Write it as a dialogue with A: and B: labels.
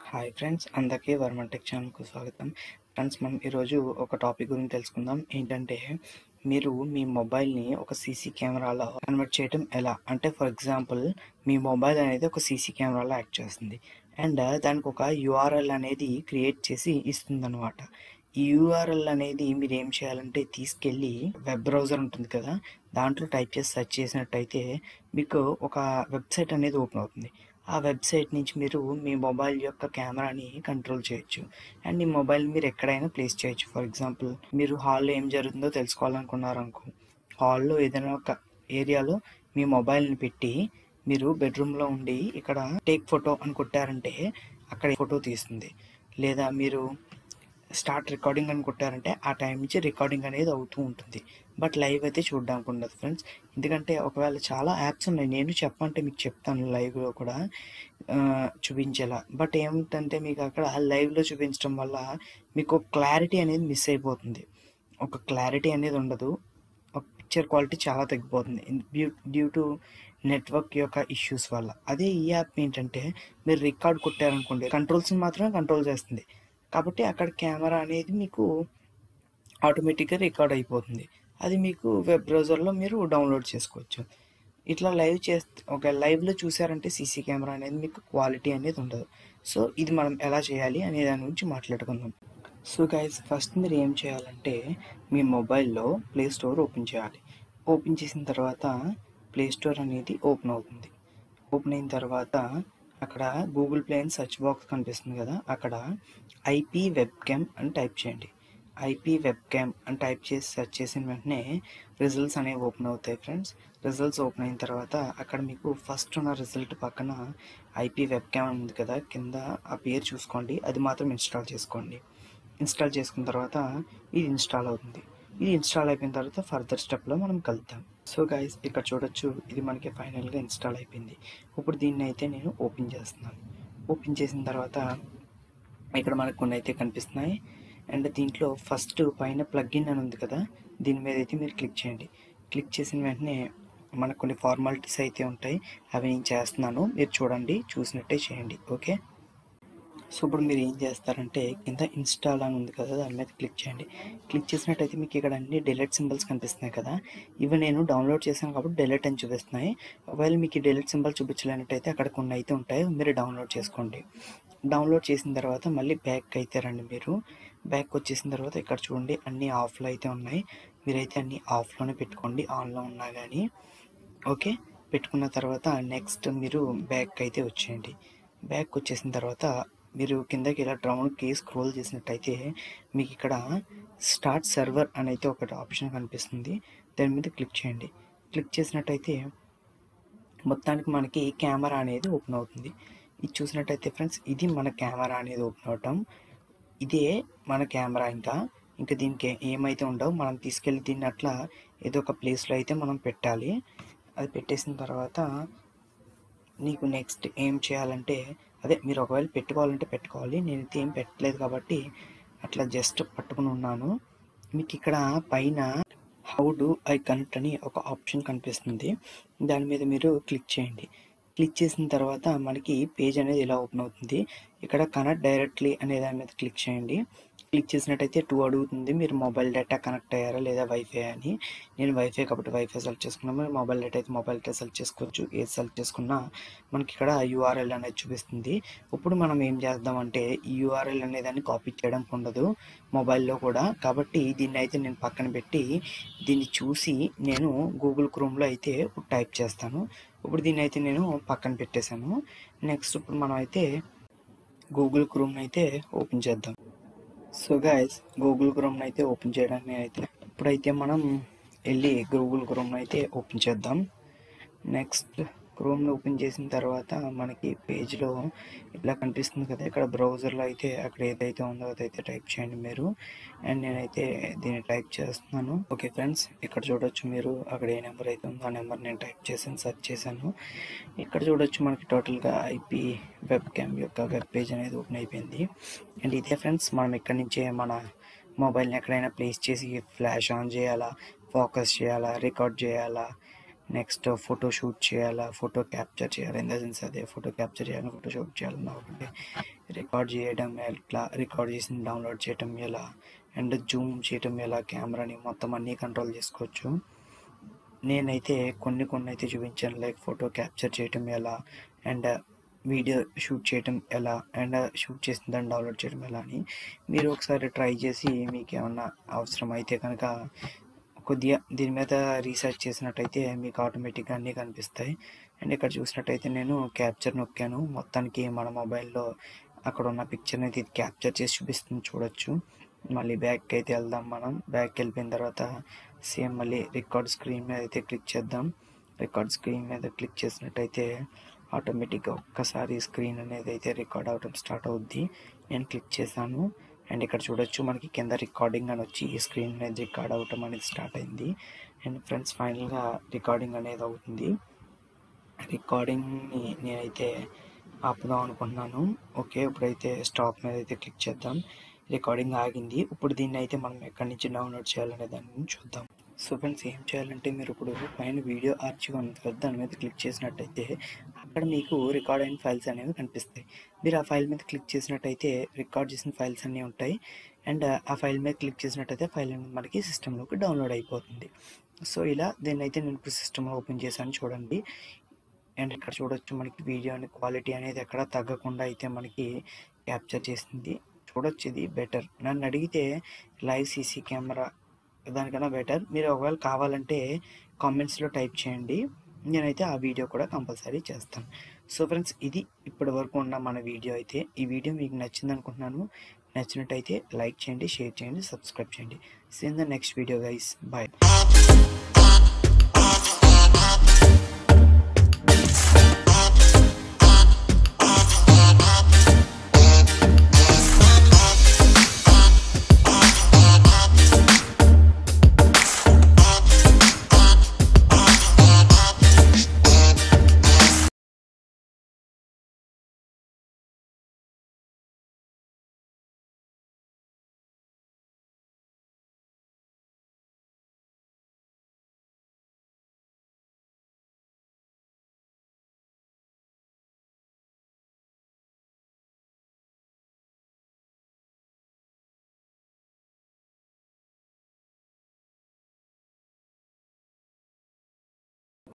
A: hi friends అందరికీ Varman tech ఛానల్కు స్వాగతం ఫ్రెండ్స్ మనం ఈరోజు ఒక టాపిక్ గురించి తెలుసుకుందాం ఏంటంటే మీరు మీ మొబైల్ని ఒక సీసీ కెమెరాలో కన్వర్ట్ చేయడం ఎలా అంటే ఫర్ ఎగ్జాంపుల్ మీ మొబైల్ అనేది ఒక సీసీ కెమెరాలో యాక్ట్ చేస్తుంది అండ్ దానికి ఒక యూఆర్ఎల్ అనేది క్రియేట్ చేసి ఇస్తుందన్నమాట ఈ యూఆర్ఎల్ అనేది మీరు ఏం చేయాలంటే తీసుకెళ్ళి వెబ్ బ్రౌజర్ ఉంటుంది కదా దాంట్లో టైప్ చేసి సెర్చ్ చేసినట్టయితే మీకు ఒక వెబ్సైట్ అనేది ఓపెన్ అవుతుంది ఆ వెబ్సైట్ నుంచి మీరు మీ మొబైల్ యొక్క కెమెరాని కంట్రోల్ చేయొచ్చు అండ్ ఈ మొబైల్ మీరు ఎక్కడైనా ప్లేస్ చేయొచ్చు ఫర్ ఎగ్జాంపుల్ మీరు హాల్లో ఏం జరుగుతుందో తెలుసుకోవాలనుకున్నారు అనుకో హాల్లో ఏదైనా ఒక ఏరియాలో మీ మొబైల్ని పెట్టి మీరు బెడ్రూమ్లో ఉండి ఇక్కడ టేక్ ఫోటో అని కొట్టారంటే అక్కడ ఫోటో తీస్తుంది లేదా మీరు స్టార్ట్ రికార్డింగ్ అని కొట్టారంటే ఆ టైం నుంచి రికార్డింగ్ అనేది అవుతూ ఉంటుంది బట్ లైవ్ అయితే చూడడానికి ఉండదు ఫ్రెండ్స్ ఎందుకంటే ఒకవేళ చాలా యాప్స్ ఉన్నాయి నేను చెప్పంటే మీకు చెప్తాను లైవ్లో కూడా ఆ, చూపించేలా బట్ ఏమిటంటే మీకు అక్కడ లైవ్లో చూపించడం వల్ల మీకు క్లారిటీ అనేది మిస్ అయిపోతుంది ఒక క్లారిటీ అనేది ఉండదు ఒక పిక్చర్ క్వాలిటీ చాలా తగ్గిపోతుంది డ్యూ టు నెట్వర్క్ యొక్క ఇష్యూస్ వల్ల అదే ఈ యాప్ ఏంటంటే మీరు రికార్డ్ కొట్టారనుకోండి కంట్రోల్స్ని మాత్రమే కంట్రోల్ చేస్తుంది కాబట్టి అక్కడ కెమెరా అనేది మీకు ఆటోమేటిక్గా రికార్డ్ అయిపోతుంది అది మీకు వెబ్ బ్రౌజర్లో మీరు డౌన్లోడ్ చేసుకోవచ్చు ఇట్లా లైవ్ చేస్తే ఒక లైవ్లో చూసారంటే సీసీ కెమెరా అనేది మీకు క్వాలిటీ అనేది ఉండదు సో ఇది మనం ఎలా చేయాలి అనే దాని గురించి మాట్లాడుకుందాం సో గైస్ ఫస్ట్ మీరు ఏం చేయాలంటే మీ మొబైల్లో ప్లే స్టోర్ ఓపెన్ చేయాలి ఓపెన్ చేసిన తర్వాత ప్లే స్టోర్ అనేది ఓపెన్ అవుతుంది ఓపెన్ అయిన తర్వాత అక్కడ గూగుల్ ప్లే అని సెర్చ్ బాక్స్ కనిపిస్తుంది కదా అక్కడ ఐపీ వెబ్ క్యామ్ అని టైప్ చేయండి ఐపీ వెబ్ క్యామ్ అని టైప్ చేసి సెర్చ్ చేసిన వెంటనే రిజల్ట్స్ అనేవి ఓపెన్ అవుతాయి ఫ్రెండ్స్ రిజల్ట్స్ ఓపెన్ అయిన తర్వాత అక్కడ మీకు ఫస్ట్ ఉన్న రిజల్ట్ పక్కన ఐపీ వెబ్ క్యామ్ ఉంది కదా కింద ఆ పేరు చూసుకోండి అది మాత్రం ఇన్స్టాల్ చేసుకోండి ఇన్స్టాల్ చేసుకున్న తర్వాత ఇది ఇన్స్టాల్ అవుతుంది ఇది ఇన్స్టాల్ అయిపోయిన తర్వాత ఫర్దర్ స్టెప్లో మనం కలుద్దాం సో గైస్ ఇక్కడ చూడొచ్చు ఇది మనకి ఫైనల్గా ఇన్స్టాల్ అయిపోయింది ఇప్పుడు దీన్ని అయితే నేను ఓపెన్ చేస్తున్నాను ఓపెన్ చేసిన తర్వాత ఇక్కడ మనకు కొన్ని అయితే కనిపిస్తున్నాయి అండ్ దీంట్లో ఫస్ట్ పైన ప్లగ్ఇన్ అని ఉంది కదా దీని మీద అయితే మీరు క్లిక్ చేయండి క్లిక్ చేసిన వెంటనే మనకు కొన్ని ఫార్మాలిటీస్ అయితే ఉంటాయి అవి నేను చేస్తున్నాను మీరు చూడండి చూసినట్టే చేయండి ఓకే సో ఇప్పుడు మీరు ఏం చేస్తారంటే కింద ఇన్స్టాల్ అని ఉంది కదా దాని మీద క్లిక్ చేయండి క్లిక్ చేసినట్టయితే మీకు ఇక్కడ అన్ని డిలీట్ సింబల్స్ కనిపిస్తున్నాయి కదా ఇవి నేను డౌన్లోడ్ చేశాను కాబట్టి డిలీట్ అని చూపిస్తున్నాయి ఒకవేళ మీకు ఈ డిలీట్ సింబల్ చూపించలేనట్టయితే అక్కడ కొన్ని అయితే ఉంటాయి మీరు డౌన్లోడ్ చేసుకోండి డౌన్లోడ్ చేసిన తర్వాత మళ్ళీ బ్యాక్ అయితే రండి మీరు బ్యాక్ వచ్చేసిన తర్వాత ఇక్కడ చూడండి అన్ని ఆఫ్లో అయితే ఉన్నాయి మీరైతే అన్ని ఆఫ్లోనే పెట్టుకోండి ఆన్లో ఉన్నా కానీ ఓకే పెట్టుకున్న తర్వాత నెక్స్ట్ మీరు బ్యాక్ అయితే వచ్చేయండి బ్యాక్ వచ్చేసిన తర్వాత మీరు కిందకి ఇలా డౌన్కి స్క్రోల్ చేసినట్టయితే మీకు ఇక్కడ స్టార్ట్ సర్వర్ అని అయితే ఒకటి ఆప్షన్ కనిపిస్తుంది దాని మీద క్లిక్ చేయండి క్లిక్ చేసినట్టయితే మొత్తానికి మనకి కెమెరా అనేది ఓపెన్ అవుతుంది ఇది చూసినట్టయితే ఫ్రెండ్స్ ఇది మన కెమెరా అనేది ఓపెన్ అవటం ఇదే మన కెమెరా ఇంకా ఇంకా దీనికి ఏమైతే ఉండవు మనం తీసుకెళ్ళి దీన్ని అట్లా ఏదో ఒక ప్లేస్లో అయితే మనం పెట్టాలి అది పెట్టేసిన తర్వాత నీకు నెక్స్ట్ ఏం చేయాలంటే అదే మీరు ఒకవేళ పెట్టుకోవాలంటే పెట్టుకోవాలి నేనైతే ఏం పెట్టలేదు కాబట్టి అట్లా జస్ట్ పట్టుకుని ఉన్నాను మీకు ఇక్కడ పైన హౌ డు ఐ కనెక్ట్ అని ఒక ఆప్షన్ కనిపిస్తుంది దాని మీద మీరు క్లిక్ చేయండి క్లిక్ చేసిన తర్వాత మనకి పేజ్ అనేది ఇలా ఓపెన్ అవుతుంది ఇక్కడ కనెక్ట్ డైరెక్ట్లీ అనే దాని మీద క్లిక్ చేయండి క్లిక్ చేసినట్టయితే టూ అడుగుతుంది మీరు మొబైల్ డేటా కనెక్ట్ అయ్యారా లేదా వైఫై అని నేను వైఫై కాబట్టి వైఫై సెలెక్ట్ చేసుకున్నాను మీరు మొబైల్ డేటా అయితే మొబైల్ డేటా సెలెక్ట్ చేసుకోవచ్చు ఏది సెలెక్ట్ చేసుకున్నా మనకి ఇక్కడ యూఆర్ఎల్ అనేది చూపిస్తుంది ఇప్పుడు మనం ఏం చేద్దామంటే ఈ యూఆర్ఎల్ అనే దాన్ని కాపీ చేయడానికి ఉండదు మొబైల్లో కూడా కాబట్టి దీన్ని అయితే నేను పక్కన పెట్టి దీన్ని చూసి నేను గూగుల్ క్రోమ్లో అయితే టైప్ చేస్తాను ఇప్పుడు దీన్ని అయితే నేను పక్కన పెట్టేశాను నెక్స్ట్ ఇప్పుడు మనం అయితే గూగుల్ క్రోమ్ అయితే ఓపెన్ చేద్దాం సో గైస్ గూగుల్ క్రోమ్ అయితే ఓపెన్ చేయడానికి నేనైతే ఇప్పుడైతే మనం వెళ్ళి గూగుల్ క్రోమ్ అయితే ఓపెన్ చేద్దాం నెక్స్ట్ క్రోమ్ని ఓపెన్ చేసిన తర్వాత మనకి పేజ్లో ఇట్లా కనిపిస్తుంది కదా ఇక్కడ బ్రౌజర్లో అయితే అక్కడ ఏదైతే ఉందో అదైతే టైప్ చేయండి మీరు అండ్ నేనైతే దీన్ని టైప్ చేస్తున్నాను ఓకే ఫ్రెండ్స్ ఇక్కడ చూడొచ్చు మీరు అక్కడ ఏ నెంబర్ అయితే ఉందో ఆ నెంబర్ నేను టైప్ చేసాను సెర్చ్ చేశాను ఇక్కడ చూడొచ్చు మనకి టోటల్గా ఐపీ వెబ్ క్యామ్ యొక్క వెబ్ పేజ్ అనేది ఓపెన్ అయిపోయింది అండ్ ఇదే ఫ్రెండ్స్ మనం ఇక్కడి నుంచే మన మొబైల్ని ఎక్కడైనా ప్లేస్ చేసి ఫ్లాష్ ఆన్ చేయాలా ఫోకస్ చేయాలా రికార్డ్ చేయాలా నెక్స్ట్ ఫోటో షూట్ చేయాలా ఫోటో క్యాప్చర్ చేయాలి ఇన్ ద సెన్స్ అదే ఫోటో క్యాప్చర్ చేయాలి ఫోటో షూట్ చేయాలన్నా ఒకటి రికార్డ్ చేయడం ఎట్లా రికార్డ్ చేసి డౌన్లోడ్ చేయడం ఎలా అండ్ జూమ్ చేయడం ఎలా కెమెరాని మొత్తం అన్నీ కంట్రోల్ చేసుకోవచ్చు నేనైతే కొన్ని కొన్ని అయితే చూపించాను లైక్ ఫోటో క్యాప్చర్ చేయటం ఎలా అండ్ వీడియో షూట్ చేయటం ఎలా అండ్ షూట్ చేసిన దాన్ని డౌన్లోడ్ చేయడం ఎలా అని మీరు ఒకసారి ట్రై చేసి మీకు ఏమన్నా అవసరం అయితే కనుక కొద్దిగా దీని మీద రీసెర్చ్ చేసినట్టయితే మీకు ఆటోమేటిక్గా అన్నీ కనిపిస్తాయి అండ్ ఇక్కడ చూసినట్టయితే నేను క్యాప్చర్ నొక్కాను మొత్తానికి మన మొబైల్లో అక్కడ ఉన్న పిక్చర్ని అయితే ఇది క్యాప్చర్ చేసి చూపిస్తుంది చూడొచ్చు మళ్ళీ బ్యాక్ అయితే వెళ్దాం మనం బ్యాక్ వెళ్ళిపోయిన తర్వాత సేమ్ మళ్ళీ రికార్డ్ స్క్రీన్ మీద అయితే క్లిక్ చేద్దాం రికార్డ్ స్క్రీన్ మీద క్లిక్ చేసినట్టయితే ఆటోమేటిక్గా ఒక్కసారి స్క్రీన్ అనేది అయితే రికార్డ్ అవడం స్టార్ట్ అవుద్ది నేను క్లిక్ చేశాను అండ్ ఇక్కడ చూడొచ్చు మనకి కింద రికార్డింగ్ అని వచ్చి ఈ స్క్రీన్ అనేది రికార్డ్ అవటం అనేది స్టార్ట్ అయింది అండ్ ఫ్రెండ్స్ ఫైనల్గా రికార్డింగ్ అనేది అవుతుంది రికార్డింగ్ని నేనైతే ఆపుదాం అనుకుంటున్నాను ఓకే ఇప్పుడైతే స్టాప్ మీద అయితే క్లిక్ చేద్దాం రికార్డింగ్ ఆగింది ఇప్పుడు దీన్ని అయితే మనం ఎక్కడి నుంచి డౌన్లోడ్ చేయాలనే దాన్ని చూద్దాం సో ఫ్రెండ్స్ ఏం చేయాలంటే మీరు ఇప్పుడు పైన వీడియో ఆర్చివ్ ఉంది కదా దాని మీద క్లిక్ చేసినట్టయితే అక్కడ మీకు రికార్డ్ అయిన ఫైల్స్ అనేవి కనిపిస్తాయి మీరు ఆ ఫైల్ మీద క్లిక్ చేసినట్టయితే రికార్డ్ చేసిన ఫైల్స్ అన్నీ ఉంటాయి అండ్ ఆ ఫైల్ మీద క్లిక్ చేసినట్టయితే ఫైల్ అనేది మనకి సిస్టంలోకి డౌన్లోడ్ అయిపోతుంది సో ఇలా దీన్ని అయితే నేను ఇప్పుడు సిస్టంలో ఓపెన్ చేశాను చూడండి అండ్ ఇక్కడ చూడొచ్చు మనకి వీడియో అని క్వాలిటీ అనేది ఎక్కడ తగ్గకుండా అయితే మనకి క్యాప్చర్ చేసింది చూడొచ్చు ఇది బెటర్ నన్ను అడిగితే లైవ్ సీసీ కెమెరా దానికన్నా బెటర్ మీరు ఒకవేళ కావాలంటే కామెంట్స్లో టైప్ చేయండి నేనైతే ఆ వీడియో కూడా కంపల్సరీ చేస్తాను సో ఫ్రెండ్స్ ఇది ఇప్పటి వరకు ఉన్న మన వీడియో అయితే ఈ వీడియో మీకు నచ్చింది అనుకుంటున్నాను నచ్చినట్టయితే లైక్ చేయండి షేర్ చేయండి సబ్స్క్రైబ్ చేయండి seen the next video guys bye